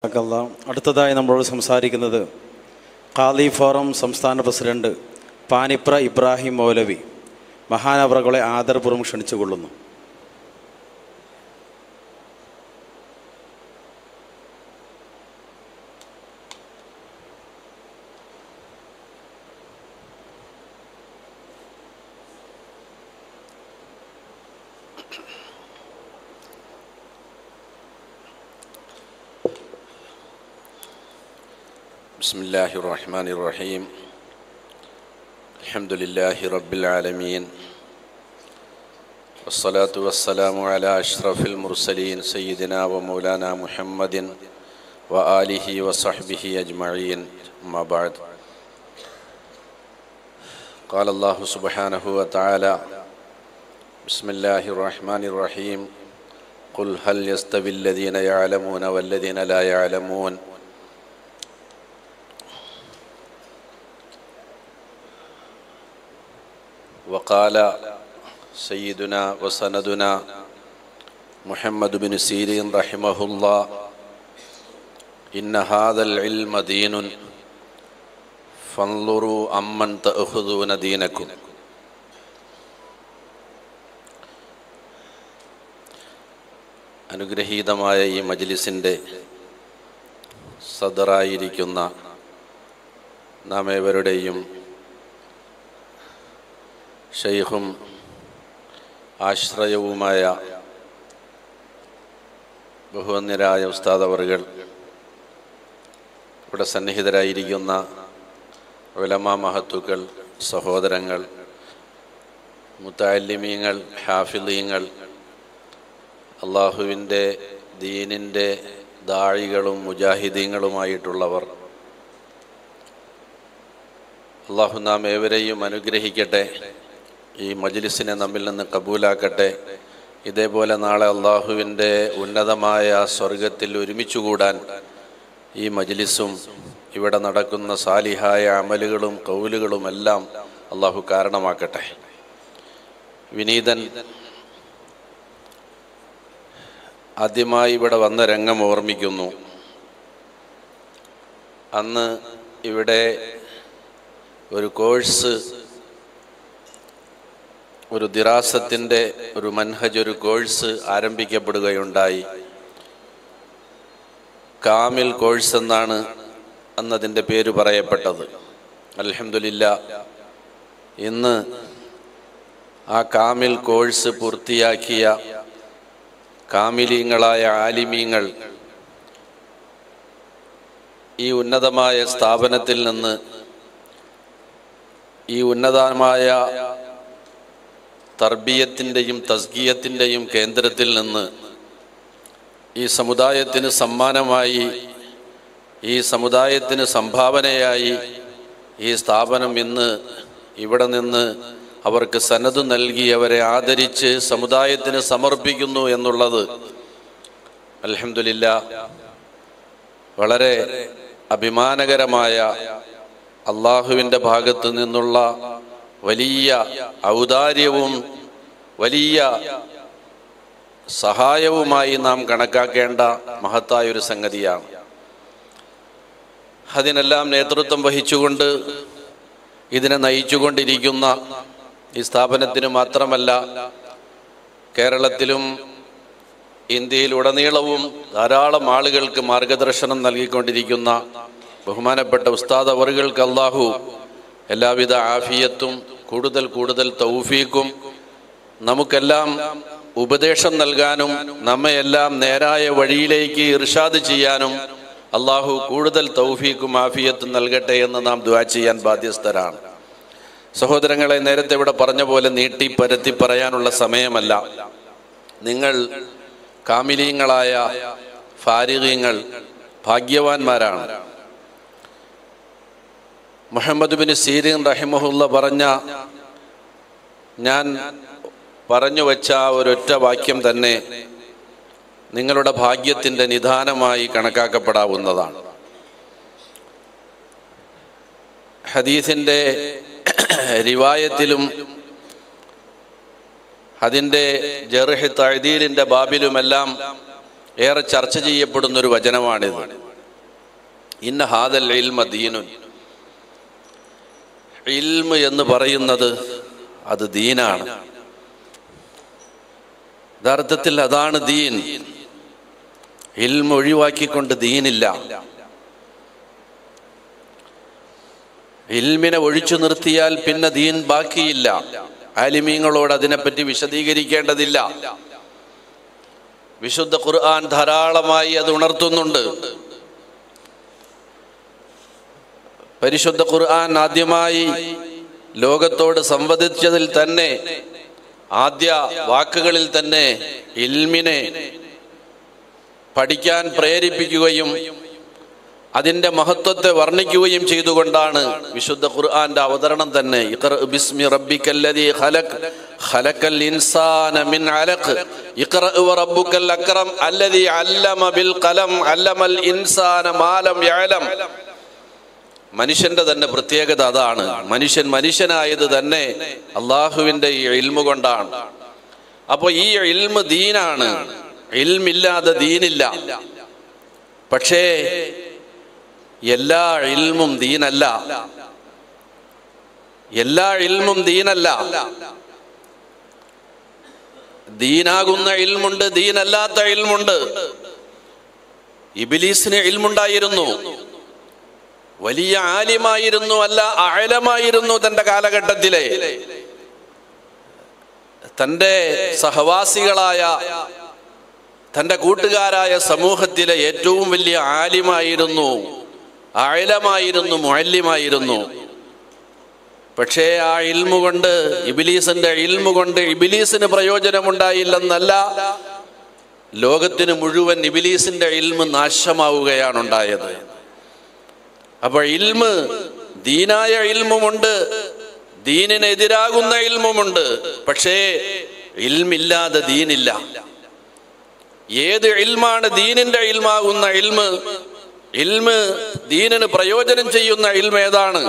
ബാറക്കല്ല അടുത്തതായി നമ്മളോട് സംസാരിക്കുന്നത് ഖാദി ഫോറം സംസ്ഥാന പ്രസിഡന്റ് പാനിപ്ര ഇബ്രാഹിം മൗലവി മഹാനവറുകളെ ആദരപൂർവ്വം ക്ഷണിച്ചുകൊള്ളുന്നു بسم الله الرحمن الرحيم الحمد لله رب العالمين والصلاة والسلام على أشرف المرسلين سيدنا ومولانا محمد وآله وصحبه أجمعين أما بعد قال الله سبحانه وتعالى بسم الله الرحمن الرحيم قل هل يستوي الذين يعلمون والذين لا يعلمون وقال سيدنا وسندنا محمد بن سيرين رحمه الله إن هذا العلم دين فانظروا أمن تأخذون دينكم അനുഗ്രഹീതമായ ഈ മജ്ലിസിൻ്റെ സദറായിരിക്കുന്ന നാം ഏവരുടെയും ഷെയ്ഖും ആശ്രയവുമായ ബഹുവന്യരായ ഉസ്താദ് അവറുകൾ ഇവിടെ സന്നിഹിതരായിരിക്കുന്ന ഉലമ മഹത്തുക്കൾ സഹോദരങ്ങൾ മുത്താലിമീങ്ങൾ ഹാഫിലീങ്ങൾ അള്ളാഹുവിൻ്റെ ദീനിൻ്റെ ദാഴികളും മുജാഹിദീങ്ങളുമായിട്ടുള്ളവർ അള്ളാഹു നാം ഏവരെയും അനുഗ്രഹിക്കട്ടെ ഈ മജ്ലിസിനെ നമ്മിൽ നിന്ന് കബൂലാക്കട്ടെ ഇതേപോലെ നാളെ അള്ളാഹുവിൻ്റെ ഉന്നതമായ സ്വർഗത്തിൽ ഒരുമിച്ചുകൂടാൻ ഈ മജ്ലിസും ഇവിടെ നടക്കുന്ന സാലിഹായ അമലുകളും കൗലുകളും എല്ലാം അള്ളാഹു കാരണമാക്കട്ടെ വിനീതൻ ആദ്യമായി ഇവിടെ വന്ന രംഗം ഓർമ്മിക്കുന്നു അന്ന് ഇവിടെ ഒരു കോഴ്സ് ഒരു ദിറാസത്തിൻ്റെ ഒരു മൻഹജ് ഒരു കോഴ്സ് ആരംഭിക്കപ്പെടുകയുണ്ടായി കാമിൽ കോഴ്സ് എന്നാണ് അന്നതിൻ്റെ പേര് പറയപ്പെട്ടത് അലഹമില്ല ഇന്ന് ആ കാമിൽ കോഴ്സ് പൂർത്തിയാക്കിയ കാമിലീങ്ങളായ ആലിമീങ്ങൾ ഈ ഉന്നതമായ സ്ഥാപനത്തിൽ നിന്ന് ഈ ഉന്നതമായ തർബീയത്തിൻ്റെയും തസ്കീയത്തിൻ്റെയും കേന്ദ്രത്തിൽ നിന്ന് ഈ സമുദായത്തിന് സമ്മാനമായി ഈ സമുദായത്തിന് സംഭാവനയായി ഈ സ്ഥാപനം ഇന്ന് ഇവിടെ നിന്ന് അവർക്ക് സനത് നൽകി അവരെ ആദരിച്ച് സമുദായത്തിന് സമർപ്പിക്കുന്നു എന്നുള്ളത് അലഹമില്ല വളരെ അഭിമാനകരമായ അള്ളാഹുവിൻ്റെ ഭാഗത്ത് നിന്നുള്ള വലിയ ഔദാര്യവും വലിയ സഹായവുമായി നാം കണക്കാക്കേണ്ട മഹത്തായ ഒരു സംഗതിയാണ് അതിനെല്ലാം നേതൃത്വം വഹിച്ചുകൊണ്ട് ഇതിനെ നയിച്ചുകൊണ്ടിരിക്കുന്ന ഈ സ്ഥാപനത്തിന് മാത്രമല്ല കേരളത്തിലും ഇന്ത്യയിലുടനീളവും ധാരാളം ആളുകൾക്ക് മാർഗദർശനം നൽകിക്കൊണ്ടിരിക്കുന്ന ബഹുമാനപ്പെട്ട ഉസ്താദ് അവറുകൾക്ക് അള്ളാഹു എല്ലാവിധ ആഫിയത്തും കൂടുതൽ കൂടുതൽ തൗഫീക്കും നമുക്കെല്ലാം ഉപദേശം നൽകാനും നമ്മയെല്ലാം നേരായ വഴിയിലേക്ക് ഇർഷാദ് ചെയ്യാനും അള്ളാഹു കൂടുതൽ തൗഫീക്കും ആഫിയത്തും നൽകട്ടെ എന്ന് നാം ദ്വാ ചെയ്യാൻ ബാധ്യസ്ഥരാണ് സഹോദരങ്ങളെ നേരത്തെ ഇവിടെ പറഞ്ഞ പോലെ നീട്ടി പരത്തി പറയാനുള്ള സമയമല്ല നിങ്ങൾ കാമിലീങ്ങളായ ഫാരികീങ്ങൾ ഭാഗ്യവാന്മാരാണ് മുഹമ്മദ് ബിൻ സീരീൻ റഹിമഹുല്ല പറഞ്ഞ ഞാൻ പറഞ്ഞു വച്ച ആ ഒരൊറ്റ വാക്യം തന്നെ നിങ്ങളുടെ ഭാഗ്യത്തിൻ്റെ നിദാനമായി കണക്കാക്കപ്പെടാവുന്നതാണ് ഹദീസിൻ്റെ റിവായത്തിലും അതിൻ്റെ ജർഹി തഴദീലിൻ്റെ ബാബിലുമെല്ലാം ഏറെ ചർച്ച ചെയ്യപ്പെടുന്ന ഒരു വചനമാണിത് ഇന്ന ഹാദൽ ഇൽമ ദീനുൻ ഇൽമ എന്ന് പറയുന്നത് അത് ദീനാണ് യഥാർത്ഥത്തിൽ അതാണ് ദീൻ ഇൽമ ഒഴിവാക്കിക്കൊണ്ട് ദീനില്ല ഇൽമിനെ ഒഴിച്ചു നിർത്തിയാൽ പിന്നെ ദീൻ ബാക്കിയില്ല ആലിമീങ്ങളോട് അതിനെപ്പറ്റി വിശദീകരിക്കേണ്ടതില്ല വിശുദ്ധ ഖുർആൻ ധാരാളമായി അത് ഉണർത്തുന്നുണ്ട് പരിശുദ്ധ ഖുർആൻ ആദ്യമായി ലോകത്തോട് സംവദിച്ചതിൽ തന്നെ ആദ്യ വാക്കുകളിൽ തന്നെ ഇൽമിനെ പഠിക്കാൻ പ്രേരിപ്പിക്കുകയും അതിന്റെ മഹത്വത്തെ വർണ്ണിക്കുകയും ചെയ്തുകൊണ്ടാണ് വിശുദ്ധ ഖുർആന്റെ അവതരണം തന്നെ ഇഖ്റ ബിസ്മി റബ്ബിക്കല്ലദീ ഖലഖ് ഖലഖൽ ഇൻസാന മിൻ അലഖ് ഇഖ്റ വറബ്ബുക്കൽ അക്രം അല്ലദീ അല്ലമ ബിൽ ഖലം അല്ലമൽ ഇൻസാന മാ ലം യഅലം മനുഷ്യന്റെ തന്നെ പ്രത്യേകത അതാണ് മനുഷ്യൻ മനുഷ്യനായത് തന്നെ അള്ളാഹുവിന്റെ ഈ ഇൽമു കൊണ്ടാണ് അപ്പോൾ ഈ ഇൽമ് ദീനാണ് ഇൽമില്ലാതെ ദീനില്ല പക്ഷേ എല്ലാ ഇൽമും ദീനല്ല എല്ലാ ഇൽമും ദീനല്ല ദീനാകുന്ന ഇൽമുണ്ട് ദീനല്ലാത്ത ഇൽമുണ്ട് ഇബിലീസിന് ഇൽമുണ്ടായിരുന്നു വലിയ ആലിമായിരുന്നു അല്ല ആഴമായിരുന്നു തന്റെ കാലഘട്ടത്തിലെ തന്റെ സഹവാസികളായ തന്റെ കൂട്ടുകാരായ സമൂഹത്തിലെ ഏറ്റവും വലിയ ആലിമായിരുന്നു ആഴമായിരുന്നു മുഅല്ലിമായിരുന്നു പക്ഷേ ആ ഇൽമു കൊണ്ട് ഇബിലീസിന്റെ ഇൽമു കൊണ്ട് ഇബിലീസിന് പ്രയോജനമുണ്ടായില്ലെന്നല്ല ലോകത്തിന് മുഴുവൻ ഇബിലീസിന്റെ ഇൽമ് നാശമാവുകയാണ് ഉണ്ടായത് അപ്പോൾ ഇൽമ് ദീനായ ഇൽമുമുണ്ട് ദീനിനെതിരാകുന്ന ഇൽമുമുണ്ട് പക്ഷേ ഇൽമില്ലാതെ ദീനില്ല ഏത് ഇൽമാണ് ദീനിന്റെ ഇൽമാകുന്ന ഇൽമ് ഇൽമ് ദീനിന് പ്രയോജനം ചെയ്യുന്ന ഇൽമ ഏതാണ്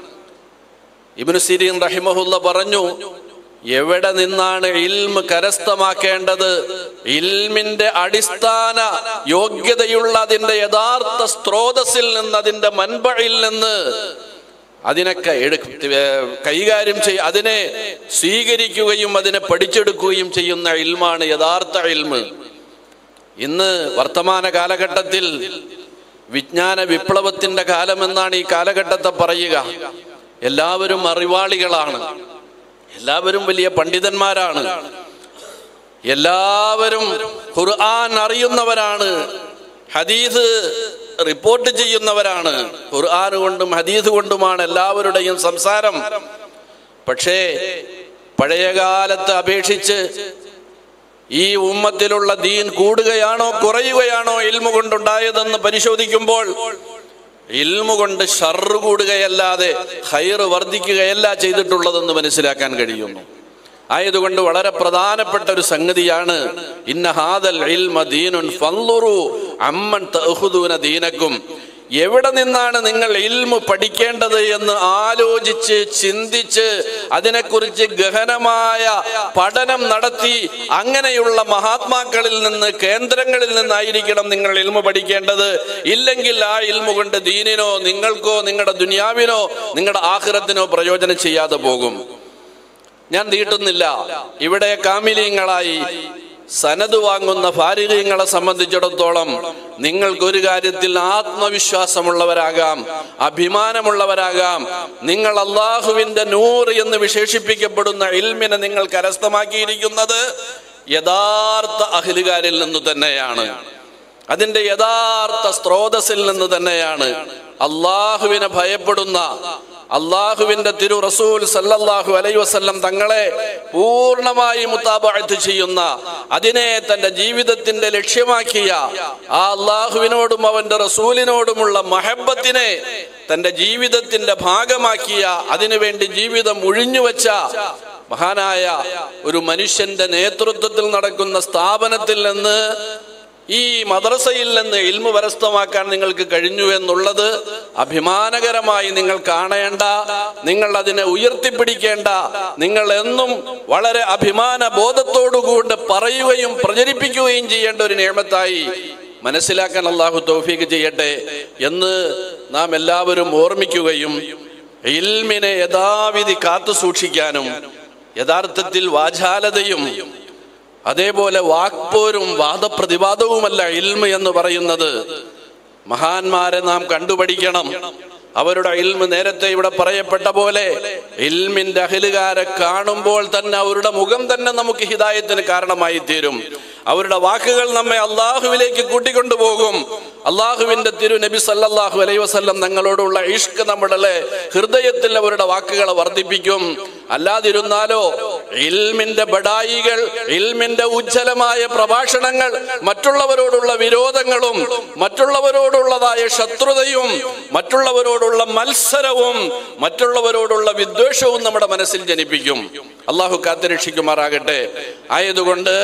ഇബ്നു സിരീൻ റഹിമഹുല്ല പറഞ്ഞു എവിടെ നിന്നാണ് ഇൽമ് കരസ്ഥമാക്കേണ്ടത് ഇൽമിന്റെ അടിസ്ഥാന യോഗ്യതയുള്ള അതിന്റെ യഥാർത്ഥ സ്രോതസ്സിൽ നിന്ന് അതിന്റെ മൻപഴിൽ നിന്ന് അതിനൊക്കെ എടു കൈകാര്യം ചെയ്യ അതിനെ സ്വീകരിക്കുകയും അതിനെ പഠിച്ചെടുക്കുകയും ചെയ്യുന്ന ഇൽമാണ് യഥാർത്ഥ ഇൽമ് ഇന്ന് വർത്തമാന കാലഘട്ടത്തിൽ വിജ്ഞാന വിപ്ലവത്തിന്റെ കാലമെന്നാണ് ഈ കാലഘട്ടത്തെ പറയുക എല്ലാവരും അറിവാളികളാണ് എല്ലാവരും വലിയ പണ്ഡിതന്മാരാണ് എല്ലാവരും ഖുർആൻ അറിയുന്നവരാണ് ഹദീസ് റിപ്പോർട്ട് ചെയ്യുന്നവരാണ് ഖുർആൻ കൊണ്ടും ഹദീസ് കൊണ്ടുമാണ് എല്ലാവരുടെയും സംസാരം പക്ഷേ പഴയ കാലത്ത് അപേക്ഷിച്ച് ഈ ഉമ്മത്തിലുള്ള ദീൻ കൂടുകയാണോ കുറയുകയാണോ ഇൽമു കൊണ്ടുണ്ടായതെന്ന് പരിശോധിക്കുമ്പോൾ ഇൽമു കൊണ്ട് ഷർറ് കൂടുകയല്ലാതെ ഹൈറ് വർദ്ധിക്കുകയല്ല ചെയ്തിട്ടുള്ളതെന്ന് മനസ്സിലാക്കാൻ കഴിയുന്നു ആയതുകൊണ്ട് വളരെ പ്രധാനപ്പെട്ട ഒരു സംഗതിയാണ് ഇന്ന ഹാദൽ ഇൽമ ദീനുൻ ഫൻളുറു അമ്മൻ തഅഖുദൂന ദീനക്കും എവിടെ നിന്നാണ് നിങ്ങൾ ഇൽമു പഠിക്കേണ്ടത് എന്ന് ആലോചിച്ച് ചിന്തിച്ച് അതിനെക്കുറിച്ച് ഗഹനമായ പഠനം നടത്തി അങ്ങനെയുള്ള മഹാത്മാക്കളിൽ നിന്ന് കേന്ദ്രങ്ങളിൽ നിന്നായിരിക്കണം നിങ്ങൾ ഇൽമു പഠിക്കേണ്ടത് ഇല്ലെങ്കിൽ ആ ഇൽമു കൊണ്ട് ദീനിനോ നിങ്ങൾക്കോ നിങ്ങളുടെ ദുനിയാവിനോ നിങ്ങളുടെ ആഹ്റത്തിനോ പ്രയോജനം ചെയ്യാതെ പോകും ഞാൻ നീട്ടുന്നില്ല ഇവിടെ കാമിലീങ്ങളായി സനത് വാങ്ങുന്ന ഫാരികങ്ങളെ സംബന്ധിച്ചിടത്തോളം നിങ്ങൾക്കൊരു കാര്യത്തിൽ ആത്മവിശ്വാസമുള്ളവരാകാം അഭിമാനമുള്ളവരാകാം നിങ്ങൾ അള്ളാഹുവിന്റെ നൂറ് എന്ന് വിശേഷിപ്പിക്കപ്പെടുന്ന ഇൽമിനെ നിങ്ങൾ കരസ്ഥമാക്കിയിരിക്കുന്നത് യഥാർത്ഥ അഖിലുകാരിൽ നിന്ന് തന്നെയാണ് അതിന്റെ യഥാർത്ഥ സ്രോതസ്സിൽ നിന്ന് തന്നെയാണ് അള്ളാഹുവിനെ ഭയപ്പെടുന്ന അള്ളാഹുവിന്റെ തിരു റസൂൽ സല്ലല്ലാഹു അലൈ വസല്ലം തങ്ങളെ പൂർണ്ണമായി മുത്താബഅത്ത് ചെയ്യുന്ന അതിനെ തന്റെ ജീവിതത്തിന്റെ ലക്ഷ്യമാക്കിയ ആ അള്ളാഹുവിനോടും അവന്റെ റസൂലിനോടുമുള്ള മഹബത്തിനെ തന്റെ ജീവിതത്തിന്റെ ഭാഗമാക്കിയ അതിനുവേണ്ടി ജീവിതം ഒഴിഞ്ഞുവെച്ച മഹാനായ ഒരു മനുഷ്യന്റെ നേതൃത്വത്തിൽ നടക്കുന്ന സ്ഥാപനത്തിൽ നിന്ന് ഈ മദ്രസയിൽ നിന്ന് ഇൽമു കരസ്ഥമാക്കാൻ നിങ്ങൾക്ക് കഴിഞ്ഞു എന്നുള്ളത് അഭിമാനകരമായി നിങ്ങൾ കാണേണ്ട നിങ്ങൾ അതിനെ ഉയർത്തിപ്പിടിക്കേണ്ട നിങ്ങൾ എന്നും വളരെ അഭിമാന ബോധത്തോടുകൂടി പറയുകയും പ്രചരിപ്പിക്കുകയും ചെയ്യേണ്ട ഒരു നിയമത്തായി മനസ്സിലാക്കാൻ അള്ളാഹു തൗഫീക്ക് ചെയ്യട്ടെ എന്ന് നാം എല്ലാവരും ഓർമ്മിക്കുകയും ഇൽമിനെ യഥാവിധി കാത്തു സൂക്ഷിക്കാനും യഥാർത്ഥത്തിൽ വാചാലതയും അതേപോലെ വാക്പോരും വാദപ്രതിവാദവുമല്ല ഇൽമ എന്ന് പറയുന്നത് മഹാന്മാരെ നാം കണ്ടുപഠിക്കണം അവരുടെ ഇൽമ നേരത്തെ ഇവിടെ പറയപ്പെട്ട പോലെ ഇൽമിന്റെ അഹിലുകാരെ കാണുമ്പോൾ തന്നെ അവരുടെ മുഖം തന്നെ നമുക്ക് ഹിതായത്തിന് കാരണമായി തീരും അവരുടെ വാക്കുകൾ നമ്മെ അള്ളാഹുവിലേക്ക് കൂട്ടിക്കൊണ്ടുപോകും അള്ളാഹുവിന്റെ തിരു നബി സല്ലല്ലാഹു അലൈഹി വസല്ലം തങ്ങളോടുള്ള ഇഷ്ക് നമ്മുടെ ഹൃദയത്തിൽ അവരുടെ വാക്കുകളെ വർദ്ധിപ്പിക്കും അല്ലാതിരുന്നാലോ ഇൽമിന്റെ ബഡായികൾ ഇൽമിന്റെ ഉജ്ജ്വലമായ പ്രഭാഷണങ്ങൾ മറ്റുള്ളവരോടുള്ള വിരോധങ്ങളും മറ്റുള്ളവരോടുള്ളതായ ശത്രുതയും മറ്റുള്ളവരോടുള്ള മത്സരവും മറ്റുള്ളവരോടുള്ള വിദ്വേഷവും നമ്മുടെ മനസ്സിൽ ജനിപ്പിക്കും അള്ളാഹു കാത്തുരക്ഷിക്കുമാറാകട്ടെ ആയതുകൊണ്ട്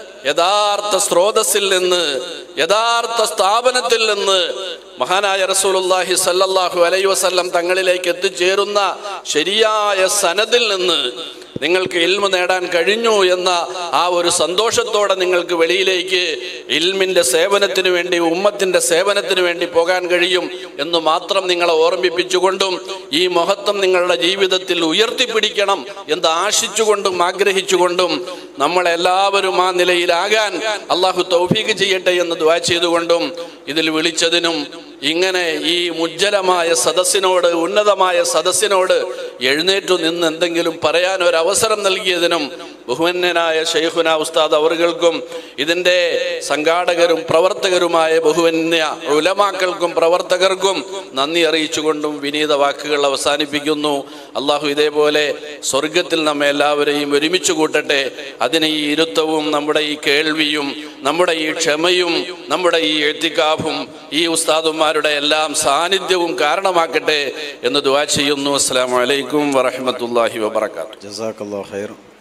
യഥാർത്ഥ സ്രോതസ്സിൽ നിന്ന് യഥാർത്ഥ സ്ഥാപനത്തിൽ നിന്ന് മഹാനായ റസൂലുള്ളാഹി സല്ലല്ലാഹു അലൈഹി വസല്ലം തങ്ങളിലേക്ക് എത്തിച്ചേരുന്ന ശരിയായ സനദിൽ നിന്ന് നിങ്ങൾക്ക് ഇൽമ നേടാൻ കഴിഞ്ഞു എന്ന ആ ഒരു സന്തോഷത്തോടെ നിങ്ങൾക്ക് വെളിയിലേക്ക് ഇൽമിന്റെ സേവനത്തിന് വേണ്ടി ഉമ്മത്തിന്റെ സേവനത്തിന് വേണ്ടി പോകാൻ കഴിയും എന്ന് മാത്രം നിങ്ങളെ ഓർമ്മിപ്പിച്ചുകൊണ്ടും ഈ മഹത്വം നിങ്ങളുടെ ജീവിതത്തിൽ ഉയർത്തിപ്പിടിക്കണം എന്ന് ആശിച്ചുകൊണ്ടും ആഗ്രഹിച്ചുകൊണ്ടും നമ്മളെല്ലാവരും ആ നിലയിലാകാൻ അള്ളാഹു തൗഫീക്ക് ചെയ്യട്ടെ എന്ന് ദ്വാ ചെയ്തുകൊണ്ടും ഇതിൽ വിളിച്ചതിനും ഇങ്ങനെ ഈ മുജ്ജലമായ സദസ്സിനോട് ഉന്നതമായ സദസ്സിനോട് എഴുന്നേറ്റു നിന്ന് എന്തെങ്കിലും പറയാൻ ഒരു അവസരം നൽകിയതിനും ബഹുവന്യനായ ഷെയ്ഖുന ഉസ്താദ് അവർകൾക്കും ഇതിൻ്റെ സംഘാടകരും പ്രവർത്തകരുമായ ബഹുവന്യ ഉലമാക്കൾക്കും പ്രവർത്തകർക്കും നന്ദി അറിയിച്ചുകൊണ്ടും വിനീത വാക്കുകൾ അവസാനിപ്പിക്കുന്നു അള്ളാഹു ഇതേപോലെ സ്വർഗത്തിൽ നമ്മെ എല്ലാവരെയും ഒരുമിച്ച് കൂട്ടട്ടെ അതിന് ഈ ഇരുത്തവും നമ്മുടെ ഈ കേൾവിയും നമ്മുടെ ഈ ക്ഷമയും നമ്മുടെ ഈ എത്തിക്കാഫും ഈ ഉസ്താദുമാരുടെ എല്ലാം സാന്നിധ്യവും കാരണമാക്കട്ടെ എന്ന് ദുവാ ചെയ്യുന്നു അസ്സാം വലൈക്കും വറഹമത്തല്ലാഹി വബർക്കാത്തു ജസാക്കല്ലാ ഖൈർ